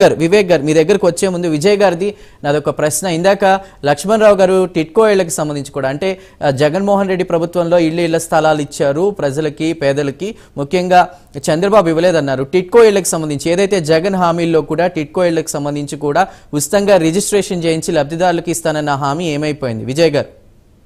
గారు వివేక్ గారు మీ దగ్గరకు వచ్చే ముందు విజయ్ గారిది నాదొక ప్రశ్న ఇందాక లక్ష్మణ్ రావు గారు టిట్కో ఇళ్లకు సంబంధించి కూడా అంటే ఆ, జగన్మోహన్ రెడ్డి ప్రభుత్వంలో ఇళ్ళు ఇళ్ల స్థలాలు ఇచ్చారు ప్రజలకి పేదలకి ముఖ్యంగా చంద్రబాబు ఇవ్వలేదన్నారు టిట్కో ఇళ్లకు సంబంధించి ఏదైతే జగన్ హామీల్లో కూడా టిట్కో ఇళ్లకు సంబంధించి కూడా ఉచితంగా రిజిస్ట్రేషన్ చేయించి లబ్ధిదారులకు ఇస్తానన్న హామీ ఏమైపోయింది విజయ్ గారు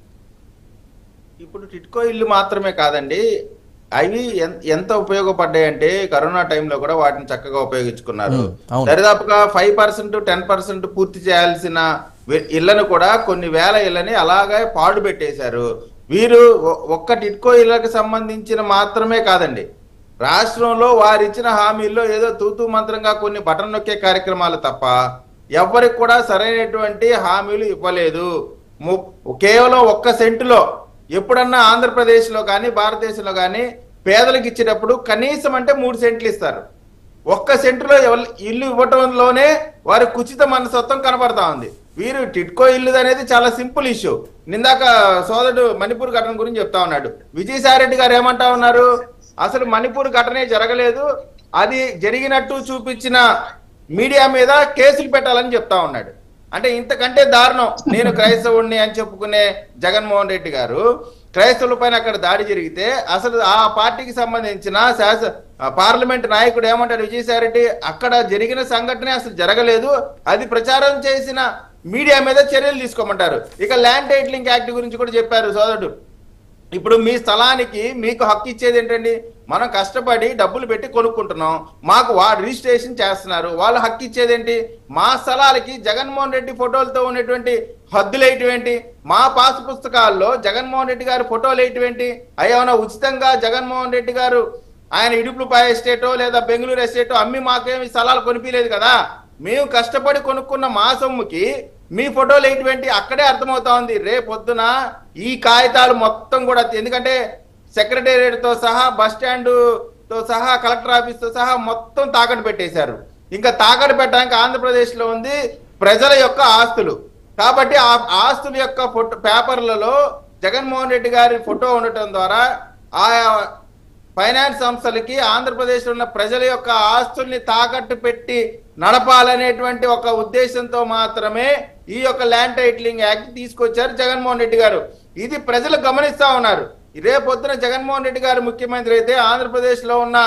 ఇప్పుడు టిట్కో ఇల్లు మాత్రమే కాదండి అవి ఎన్- ఎంత ఉపయోగపడ్డాయంటే కరోనా టైంలో కూడా వాటిని చక్కగా ఉపయోగించుకున్నారు ఉమ్, అవును. దరిదాపుగా ఫైవ్ పర్సెంట్ టెన్ పర్సెంట్ పూర్తి చేయాల్సిన వి- ఇళ్లను కూడా కొన్ని వేల ఇళ్ళని అలాగే పాడు పెట్టేశారు వీరు ఒ- ఒక్క టిట్కో ఇళ్లకు సంబంధించిన మాత్రమే కాదండి రాష్ట్రంలో వారు ఇచ్చిన హామీల్లో ఏదో తూతూ మంత్రంగా కొన్ని బటన్ నొక్కే కార్యక్రమాలు తప్ప ఎవరికి కూడా సరైనటువంటి హామీలు ఇవ్వలేదు ము- కేవలం ఒక్క సెంటులో ఎప్పుడన్నా ఆంధ్రప్రదేశ్లో కానీ భారతదేశంలో కానీ పేదలకు ఇచ్చేటప్పుడు కనీసం అంటే మూడు సెంట్లు ఇస్తారు ఒక్క సెంటులో ఎవరు- ఇల్లు ఇవ్వటంలోనే వారి కుచిత మనస్తత్వం కనబడతా ఉంది వీరు టిట్కో ఇల్లు అనేది చాలా సింపుల్ ఇష్యూ నిందాక సోదరుడు మణిపూర్ ఘటన గురించి చెప్తా ఉన్నాడు విజయసాయి రెడ్డి గారు ఏమంటా ఉన్నారు అసలు మణిపూర్ ఘటనే జరగలేదు అది జరిగినట్టు చూపించిన మీడియా మీద కేసులు పెట్టాలని చెప్తా ఉన్నాడు అంటే ఇంతకంటే దారుణం నేను క్రైస్తవుడిని అని చెప్పుకునే జగన్మోహన్ రెడ్డి గారు క్రైస్తవుల పైన అక్కడ దాడి జరిగితే అసలు ఆ పార్టీకి సంబంధించిన శాస ఆ పార్లమెంట్ నాయకుడు ఏమంటాడు విజయసాయి రెడ్డి అక్కడ జరిగిన సంఘటన అసలు జరగలేదు అది ప్రచారం చేసిన మీడియా మీద చర్యలు తీసుకోమంటారు ఇక ల్యాండ్ టైటిలింగ్ యాక్ట్ గురించి కూడా చెప్పారు సోదరుడు ఇప్పుడు మీ స్థలానికి మీకు హక్కు ఇచ్చేది ఏంటండి మనం కష్టపడి డబ్బులు పెట్టి కొనుక్కుంటున్నాం మాకు వా రిజిస్ట్రేషన్ చేస్తున్నారు వాళ్ళు హక్కు ఇచ్చేది ఏంటి మా స్థలాలకి జగన్మోహన్ రెడ్డి ఫోటోలతో ఉన్నటువంటి హద్దులు వేయటం ఏంటి మా పాస్ పుస్తకాల్లో జగన్మోహన్ రెడ్డి గారి ఫోటోలు వేయటం ఏంటి అయ్యేమన్నా ఉచితంగా జగన్మోహన్ రెడ్డి గారు ఆయన ఇడుపులపాయ ఎస్టేటో లేదా బెంగళూరు ఎస్టేటో అమ్మి మాకేమి స్థలాలు కొనిపించలేదు కదా మేము కష్టపడి కొనుక్కున్న మా సొమ్ముకి మీ ఫోటోలు ఏంటి అక్కడే అర్థమవుతా ఉంది రేపొద్దున ఈ కాగితాలు మొత్తం కూడా ఎందుకంటే సెక్రటేరియట్ తో సహా బస్ స్టాండ్ తో సహా కలెక్టర్ ఆఫీస్ తో సహా మొత్తం తాకట్టు పెట్టేశారు ఇంకా తాకట్టు పెట్టడానికి ఆంధ్రప్రదేశ్ లో ఉంది ప్రజల యొక్క ఆస్తులు కాబట్టి ఆ ఆస్తుల యొక్క ఫోటో పేపర్లలో జగన్మోహన్ రెడ్డి గారి ఫోటో ఉండటం ద్వారా ఆయా ఫైనాన్స్ సంస్థలకి ఆంధ్రప్రదేశ్ లో ఉన్న ప్రజల యొక్క ఆస్తుల్ని తాకట్టు పెట్టి నడపాలనేటువంటి ఒక ఉద్దేశంతో మాత్రమే ఈ యొక్క ల్యాండ్ టైటిలింగ్ యాక్ట్ తీసుకొచ్చారు జగన్మోహన్ రెడ్డి గారు ఇది ప్రజలు గమనిస్తా ఉన్నారు రేపొద్దున జగన్మోహన్ రెడ్డి గారు ముఖ్యమంత్రి అయితే ఆంధ్రప్రదేశ్ లో ఉన్న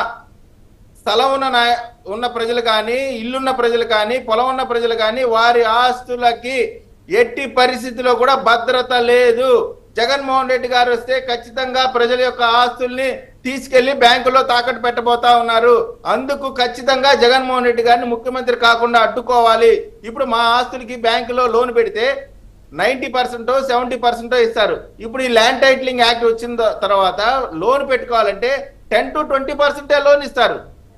స్థలం ఉన్న నాయ ఉన్న ప్రజలు కానీ ఇల్లున్న ప్రజలు కానీ పొలం ఉన్న ప్రజలు కానీ వారి ఆస్తులకి ఎట్టి పరిస్థితిలో కూడా భద్రత లేదు జగన్మోహన్ రెడ్డి గారు వస్తే ఖచ్చితంగా ప్రజల యొక్క ఆస్తుల్ని తీసుకెళ్లి బ్యాంకులో తాకట్టు పెట్టబోతా ఉన్నారు అందుకు ఖచ్చితంగా జగన్మోహన్ రెడ్డి గారిని ముఖ్యమంత్రి కాకుండా అడ్డుకోవాలి ఇప్పుడు మా ఆస్తులకి బ్యాంకులో లోన్ పెడితే నైన్టీ పర్సెంట్ సెవెంటీ పర్సెంట్ ఇస్తారు ఇప్పుడు ఈ ల్యాండ్ టైటిలింగ్ యాక్ట్ వచ్చిన త- తర్వాత లోన్ పెట్టుకోవాలంటే టెన్ టు ట్వంటీ పర్సెంటే లోన్ ఇస్తారు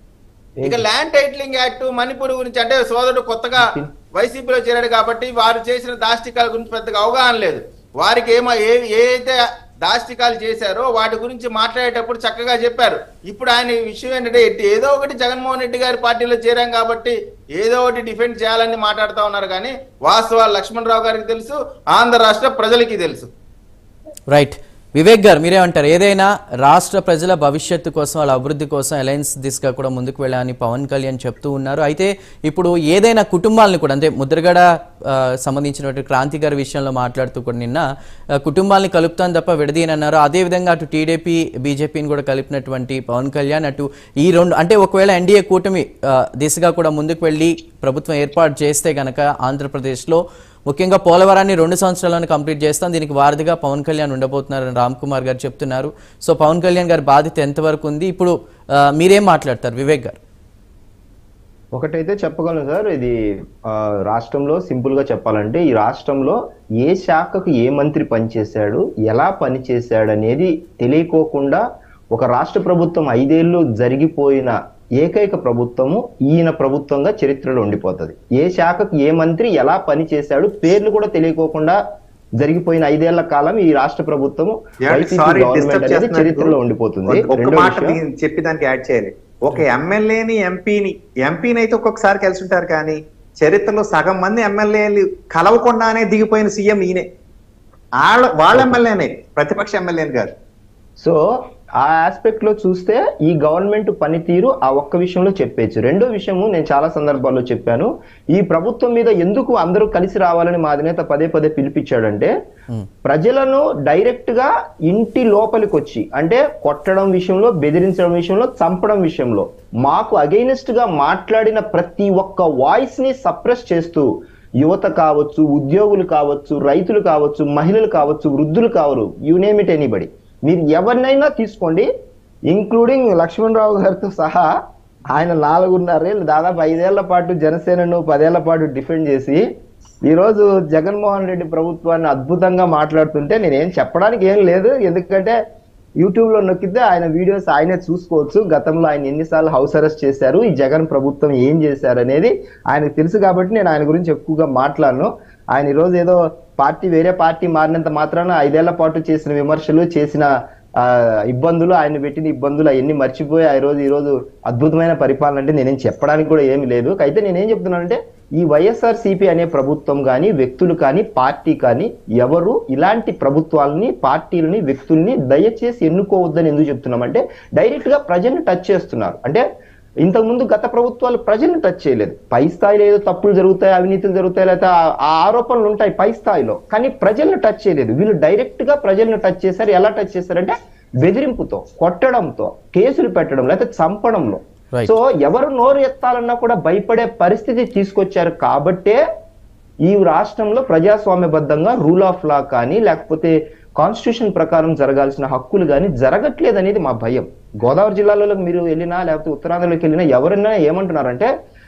ఇక ల్యాండ్ టైటిలింగ్ యాక్ట్ మణిపూర్ గురించి అంటే సోదరుడు కొత్తగా వైసీపీలో చేరాడు కాబట్టి వారు చేసిన దాష్టికాల గురించి పెద్దగా అవగాహన లేదు వారికి ఏమో ఏ ఏ అయితే దాష్టికాలు చేశారో వాటి గురించి మాట్లాడేటప్పుడు చక్కగా చెప్పారు ఇప్పుడు ఆయన ఈ విషయం ఏంటంటే ఎట్టి- ఏదో ఒకటి జగన్మోహన్ రెడ్డి గారి పార్టీలో చేరాం కాబట్టి ఏదో ఒకటి డిఫెండ్ చేయాలని మాట్లాడుతూ ఉన్నారు కానీ వాస్తవాలు లక్ష్మణరావు గారికి తెలుసు ఆంధ్ర రాష్ట్ర ప్రజలకి తెలుసు రైట్ వివేక్ గారు మీరేమంటారు ఏదైనా రాష్ట్ర ప్రజల భవిష్యత్తు కోసం వాళ్ళ అభివృద్ధి కోసం అలయన్స్ దిశగా కూడా ముందుకు వెళ్ళాలని పవన్ కళ్యాణ్ చెప్తూ ఉన్నారు అయితే ఇప్పుడు ఏదైనా కుటుంబాలను కూడా అంటే ముద్రగడ ఆ, సంబంధించినటువంటి క్రాంతి గారి విషయంలో మాట్లాడుతూ కూడా నిన్న ఆ, కుటుంబాలని కలుపుతాను తప్ప విడదీయనన్నారు అదేవిధంగా అటు టీడీపీ బీజేపీని కూడా కలిపినటువంటి పవన్ కళ్యాణ్ అటు ఈ రెండు అంటే ఒకవేళ ఎన్డీఏ కూటమి ఆ, దిశగా కూడా ముందుకు వెళ్ళి ప్రభుత్వం ఏర్పాటు చేస్తే గనక ఆంధ్రప్రదేశ్లో ముఖ్యంగా పోలవరాన్ని రెండు సంవత్సరాలను కంప్లీట్ చేస్తాం దీనికి వారధిగా పవన్ కళ్యాణ్ ఉండబోతున్నారని రామ్ కుమార్ గారు చెప్తున్నారు సో పవన్ కళ్యాణ్ గారి బాధ్యత ఎంతవరకు ఉంది ఇప్పుడు ఆ, మీరేం మాట్లాడతారు వివేక్ గారు ఒకటైతే చెప్పగలను సార్ ఇది ఆ, రాష్ట్రంలో సింపుల్ గా చెప్పాలంటే ఈ రాష్ట్రంలో ఏ శాఖకు ఏ మంత్రి పనిచేశాడు ఎలా పనిచేశాడు అనేది తెలియకోకుండా ఒక రాష్ట్ర ప్రభుత్వం ఐదేళ్లు జరిగిపోయిన ఏకైక ప్రభుత్వము ఈయన ప్రభుత్వంగా చరిత్రలో ఉండిపోతుంది ఏ శాఖకు ఏ మంత్రి ఎలా పనిచేశాడు పేర్లు కూడా తెలియకోకుండా జరిగిపోయిన ఐదేళ్ల కాలం ఈ రాష్ట్ర ప్రభుత్వము వైసీపీ సారీ గవర్నమెంట్ డిస్టర్బ్ అనేది చేస్తున్నందుకు చరిత్రలో ఉండిపోతుంది ఒక- ఒక రెండో మాట విషయం- దీన్ని చెప్పి దానికి యాడ్ చేయాలి ఒక ఎమ్మెల్యేని ఎంపీని ఎంపీని అయితే ఒక్కొక్కసారి కలిసి ఉంటారు కానీ చరిత్రలో సగం మంది ఎమ్మెల్యేలు కలవకుండానే దిగిపోయిన సీఎం ఈయనే వాళ్ళ వాళ్ళ ఎమ్మెల్యేనే ప్రతిపక్ష ఎమ్మెల్యేని గారు సో ఆ ఆస్పెక్ట్ లో చూస్తే ఈ గవర్నమెంట్ పనితీరు ఆ ఒక్క విషయంలో చెప్పేచ్చు రెండో విషయము నేను చాలా సందర్భాల్లో చెప్పాను ఈ ప్రభుత్వం మీద ఎందుకు అందరూ కలిసి రావాలని మా అధినేత పదే పదే పిలిపించాడంటే ప్రజలను డైరెక్ట్ గా ఇంటి లోపలికి వచ్చి అంటే కొట్టడం విషయంలో బెదిరించడం విషయంలో చంపడం విషయంలో మాకు అగైనెస్ట్ గా మాట్లాడిన ప్రతి ఒక్క వాయిస్ ని సప్రెస్ చేస్తూ యువత కావచ్చు ఉద్యోగులు కావచ్చు రైతులు కావచ్చు మహిళలు కావచ్చు వృద్ధులు కావరు యు నేమ్ ఇట్ ఎనీబడి మీరు ఎవరినైనా తీసుకోండి ఇంక్లూడింగ్ లక్ష్మణరావు గారితో సహా ఆయన నాలుగున్నరేళ్ళు దాదాపు ఐదేళ్ల పాటు జనసేనను పదేళ్ల పాటు డిఫెండ్ చేసి ఈ రోజు జగన్మోహన్ రెడ్డి ప్రభుత్వాన్ని అద్భుతంగా మాట్లాడుతుంటే నేనేం చెప్పడానికి ఏం లేదు ఎందుకంటే యూట్యూబ్ లో నొక్కితే ఆయన వీడియోస్ ఆయనే చూసుకోవచ్చు గతంలో ఆయన ఎన్నిసార్లు హౌస్ అరెస్ట్ చేశారు ఈ జగన్ ప్రభుత్వం ఏం చేశారు అనేది ఆయనకు తెలుసు కాబట్టి నేను ఆయన గురించి ఎక్కువగా మాట్లాడను ఆయన ఈ రోజు ఏదో పార్టీ వేరే పార్టీ మారినంత మాత్రాన ఐదేళ్ల పాటు చేసిన విమర్శలు చేసిన ఆ, ఇబ్బందులు ఆయన పెట్టిన ఇబ్బందులు అవన్నీ మర్చిపోయి ఆ రోజు ఈ రోజు అద్భుతమైన పరిపాలన అంటే నేనేం చెప్పడానికి కూడా ఏమి లేదు అయితే నేనేం చెప్తున్నానంటే ఈ వైఎస్ఆర్ సిపి అనే ప్రభుత్వం కానీ వ్యక్తులు కానీ పార్టీ కానీ ఎవరు ఇలాంటి ప్రభుత్వాలని పార్టీలని వ్యక్తుల్ని దయచేసి ఎన్నుకోవద్దని ఎందుకు చెప్తున్నామంటే డైరెక్ట్ గా ప్రజల్ని టచ్ చేస్తున్నారు అంటే ఇంతకుముందు గత ప్రభుత్వాలు ప్రజల్ని టచ్ చేయలేదు పై స్థాయిలో ఏదో తప్పులు జరుగుతాయి అవినీతులు జరుగుతాయి లేకపోతే ఆ- ఆ ఆరోపణలు ఉంటాయి పై స్థాయిలో కానీ ప్రజల్ని టచ్ చేయలేదు వీళ్ళు డైరెక్ట్ గా ప్రజల్ని టచ్ చేశారు ఎలా టచ్ చేశారంటే బెదిరింపుతో కొట్టడంతో కేసులు పెట్టడం లేకపోతే చంపడంలో Right. సో ఎవరు నోరు ఎత్తాలన్నా కూడా భయపడే పరిస్థితి తీసుకొచ్చారు కాబట్టే ఈ రాష్ట్రంలో ప్రజాస్వామ్యబద్ధంగా రూల్ ఆఫ్ లా కానీ లేకపోతే కాన్స్టిట్యూషన్ ప్రకారం జరగాల్సిన హక్కులు కానీ జరగట్లేదు అనేది మా భయం గోదావరి జిల్లాలో మీరు వెళ్ళినా లేకపోతే ఉత్తరాంధ్రలోకి వెళ్ళినా ఎవరైనా ఏమంటున్నారంటే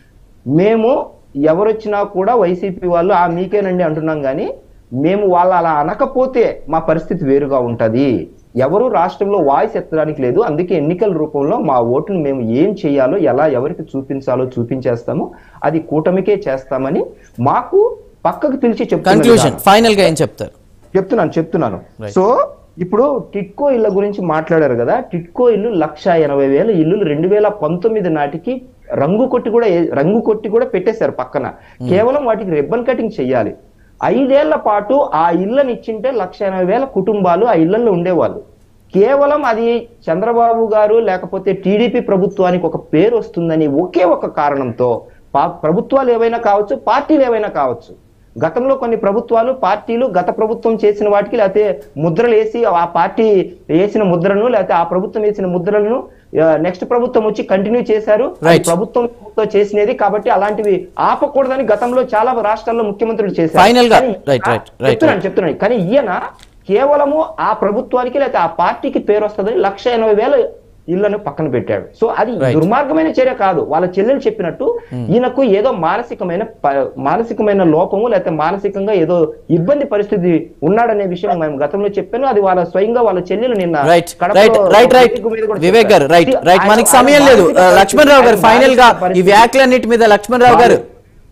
మేము ఎవరొచ్చినా కూడా వైసీపీ వాళ్ళు ఆ మీకేనండి అంటున్నాం కానీ మేము వాళ్ళు అలా అనకపోతే మా పరిస్థితి వేరుగా ఉంటది ఎవరు రాష్ట్రంలో వాయిస్ ఎత్తడానికి లేదు అందుకే ఎన్నికల రూపంలో మా ఓటును మేము ఏం చేయాలో ఎలా ఎవరికి చూపించాలో చూపించేస్తాము అది కూటమికే చేస్తామని మాకు పక్కకు పిలిచి చెప్తున్న కన్క్లూజన్ విధానం. ఫైనల్ గా ఏం చెప్తారు చెప్తున్నాను చెప్తున్నాను Right. సో ఇప్పుడు టిట్కో ఇళ్ళ గురించి మాట్లాడారు కదా టిట్కో ఇల్లు లక్ష ఎనభై వేల ఇల్లులు రెండు వేల పంతొమ్మిది నాటికి రంగు కొట్టి కూడా ఏ- రంగు కొట్టి కూడా పెట్టేశారు పక్కన కేవలం వాటికి రిబ్బన్ కటింగ్ చెయ్యాలి ఐదేళ్ల పాటు ఆ ఇళ్ళని ఇచ్చింటే లక్ష ఎనభై వేల కుటుంబాలు ఆ ఇళ్లలో ఉండేవాళ్ళు కేవలం అది చంద్రబాబు గారు లేకపోతే టీడీపీ ప్రభుత్వానికి ఒక పేరు వస్తుందని ఒకే ఒక కారణంతో పా- ప్రభుత్వాలు ఏవైనా కావచ్చు పార్టీలు ఏవైనా కావచ్చు గతంలో కొన్ని ప్రభుత్వాలు పార్టీలు గత ప్రభుత్వం చేసిన వాటికి లేకపోతే ముద్రలు వేసి ఆ పార్టీ వేసిన ముద్రను లేకపోతే ఆ ప్రభుత్వం వేసిన ముద్రలను నెక్స్ట్ ప్రభుత్వం వచ్చి కంటిన్యూ చేశారు అది Right. ప్రభుత్వంతో చేసినది కాబట్టి అలాంటివి ఆపకూడదని గతంలో చాలా రాష్ట్రాల్లో ముఖ్యమంత్రులు చేశారు Final గా. కానీ Right, right, right, చెప్తున్నాను చెప్తున్నాను కానీ ఈయన కేవలము ఆ ప్రభుత్వానికి లేకపోతే ఆ పార్టీకి పేరు వస్తుందని లక్ష ఎనభై వేల ఇళ్లను పక్కన పెట్టాడు సో అది Right. దుర్మార్గమైన చర్య కాదు వాళ్ళ చెల్లెలు చెప్పినట్టు ఈయనకు ఏదో మానసికమైన ప- మానసికమైన లోపము లేకపోతే మానసికంగా ఏదో ఇబ్బంది పరిస్థితి ఉన్నాడనే విషయం మేము గతంలో చెప్పాను అది వాళ్ళ స్వయంగా వాళ్ళ చెల్లెలు నిన్న రైట్ కడపలో రైట్ రైట్ రైట్ వేదిక మీద కూడా వివేక్ గారు చెప్పారు. రైట్ See, రైట్ ఆయన- మనకి ఆయన సమయం లేదు మానసిక ఆ, లక్ష్మణ్ రావు గారు ఆయన ఫైనల్ గా మానసిక ఈ పరిస్థితి- వ్యాఖ్యలన్నిటి మీద లక్ష్మణ్ రావు గారు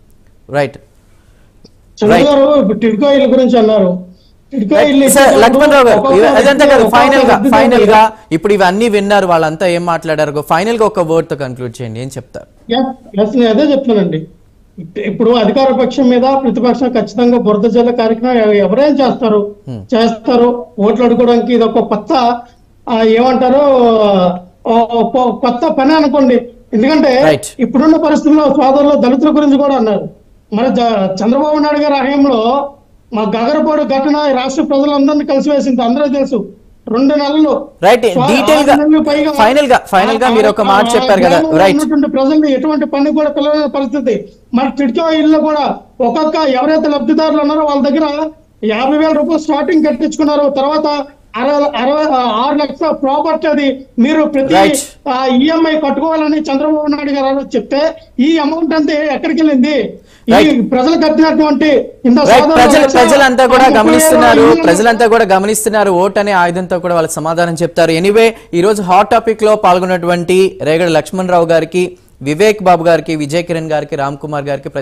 రైట్ చంద్ర గారు ఇప్పుడు టిడ్కో ఇల్లు గురించి అన్నారు టిడ్కో ఇల్లు సార్ ఇచ్చేటప్పుడు లక్ష్మణ్ రావు గారు ఒక్కొక్క ఇవ- అదంతా కాదు వ్యక్తి ఫైనల్ గా ఒక్కొక్క ఫైనల్ వ్యక్తి గా ఇప్పుడు ఇవన్నీ విన్నారు వాళ్ళంతా ఏం మాట్లాడారు ఫైనల్ గా ఒక వర్డ్ తో కన్క్లూడ్ చేయండి ఏం చెప్తారు Yes, yes, నేను అదే చెప్తానండి ఇప్పుడు అధికార పక్షం మీద ప్రతిపక్షం ఖచ్చితంగా బురద జల్ల కార్యక్రమం ఎవ- ఎవరేం చేస్తారు చేస్తారు ఓట్లు అడుకోవడానికి ఇది ఒక కొత్త ఆ, ఏమంటారు ఆ, ఒక కొత్త పని అనుకోండి ఎందుకంటే Right. ఇప్పుడున్న పరిస్థితుల్లో సోదరులు దళితుల గురించి కూడా అన్నారు మన జ- చంద్రబాబు నాయుడు గారి హయాంలో మా గగరపాడు ఘటన ఈ రాష్ట్ర ప్రజలందరినీ కలిసివేసింది అందరూ తెలుసు రెండు నెలలు రైట్ స్వ- డీటెయిల్ గా ఆరు నెలలు పైగా ఫైనల్ గా ఫైనల్ గా మీరు ఒక మాట ఆ- ఆ చెప్పారు కదా గ్రామంలో రైట్ ఉన్నటువంటి ప్రజల్ని ఎటువంటి పని కూడా పిల్లల పరిస్థితి మరి టిడ్కో ఇల్లు కూడా ఒక్కొక్క ఎవరైతే లబ్ధిదారులు ఉన్నారో వాళ్ళ దగ్గర యాభై వేల రూపాయలు స్టార్టింగ్ కట్టించుకున్నారు తర్వాత అరవై అరవై ఆరు లక్షల ప్రాపర్టీ అది మీరు ప్రతి Right. ఈఎంఐ కట్టుకోవాలని చంద్రబాబు నాయుడు గారు ఆ రోజు చెప్తే ఈ అమౌంట్ అంతా ఎక్కడికి వెళ్ళింది ఈ Right. ప్రజలు కట్టినటువంటి ఇంత రైట్ సోదరులు ప్రజలు లక్ష ప్రజలంతా కూడా ముప్పై ఏడు గమనిస్తున్నారు ఇళ్ళని- ప్రజలంతా కూడా గమనిస్తున్నారు ఓట్ అనే ఆయుధంతో కూడా వాళ్ళకి సమాధానం చెప్తారు ఎనీవే ఈ రోజు హాట్ టాపిక్ లో పాల్గొన్నటువంటి రేగడ లక్ష్మణ్ రావు గారికి వివేక్ బాబు గారికి విజయ్ కిరణ్ గారికి రామ్ కుమార్ గారికి